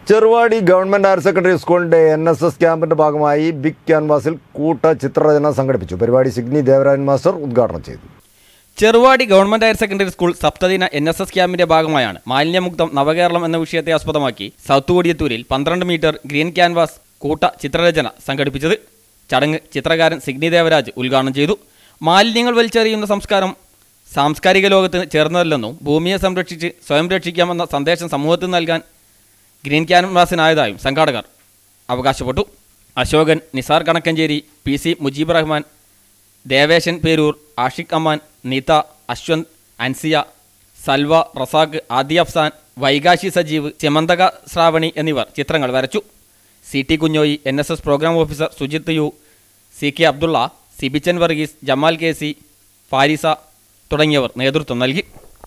Cheruvadi government higher secondary സ്കൂളിന്റെ N S S ക്യാമ്പിന്റെ ഭാഗമായി ബിഗ് ക്യാൻവാസിൽ കൂട്ട ചിത്രരചന സംഘടിപ്പിച്ചു പരിപാടി സിഗ്നി ദേവരാജൻ മാസ്റ്റർ ഉദ്ഘാടനം ചെയ്തു Cheruvadi government higher secondary school സപ്തദിന എൻ എസ് എസ് ക്യാമ്പിന്റെ ഭാഗമായാണ് മാലിന്യമുക്തം നവകേരളം എന്ന വിഷയത്തെ ആസ്പദമാക്കി സൗത്ത് കൊടിയത്തൂരിൽ പന്ത്രണ്ട് മീറ്റർ ഗ്രീൻ ക്യാൻവാസ് കൂട്ട ചിത്രരചന സംഘടിപ്പിച്ചത് ചടങ്ങ് ചിത്രകാരൻ സിഗ്നി ദേവരാജ് ഉദ്ഘാടനം ചെയ്തു മാലിന്യങ്ങൾ വലിച്ചെറിയുന്ന സംസ്കാരം സാംസ്കാരിക ലോകത്തിന് ചേർന്നതല്ലെന്നും ഭൂമിയെ സംരക്ഷിച്ച് സ്വയം രക്ഷിക്കാമെന്ന സന്ദേശം സമൂഹത്തിന് നൽകാൻ ഗ്രീൻ ക്യാൻവാസിനായതായും സംഘാടകർ അവകാശപ്പെട്ടു അശോകൻ നിസാർ കണക്കഞ്ചേരി പി സി മുജീബ് റഹ്മാൻ ദേവേശൻ പേരൂർ ആഷിഖ് അമാൻ നീത അശ്വന്ത് അൻസിയ സൽവ റസാഖ് ആദി അഫ്സാൻ വൈകാശി സജീവ് ചെമന്തക ശ്രാവണി എന്നിവർ ചിത്രങ്ങൾ വരച്ചു C T Kunjoyi N S S programme officer Sujith U C K Abdulla Sibichan Varghese Jamal K C Farisa തുടങ്ങിയവർ നേതൃത്വം നൽകി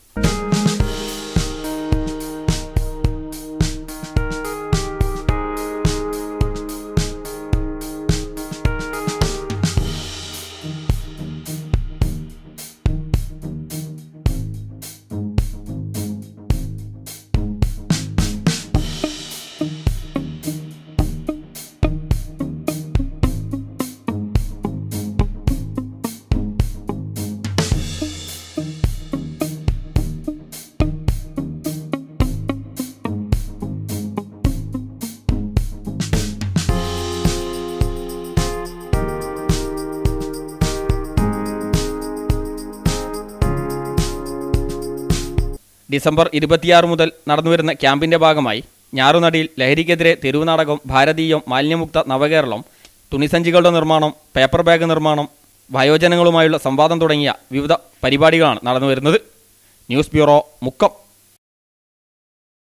ഡിസംബർ ഇരുപത്തിയാറ് മുതൽ നടന്നുവരുന്ന ക്യാമ്പിന്റെ ഭാഗമായി ഞാറുനടിയിൽ ലഹരിക്കെതിരെ തെരുവ് നാടകം ഭാരതീയം മാലിന്യമുക്ത നവകേരളം തുണിസഞ്ചികളുടെ നിർമ്മാണം പേപ്പർ ബാഗ് നിർമ്മാണം വയോജനങ്ങളുമായുള്ള സംവാദം തുടങ്ങിയ വിവിധ പരിപാടികളാണ് നടന്നുവരുന്നത് ന്യൂസ് ബ്യൂറോ മുക്കം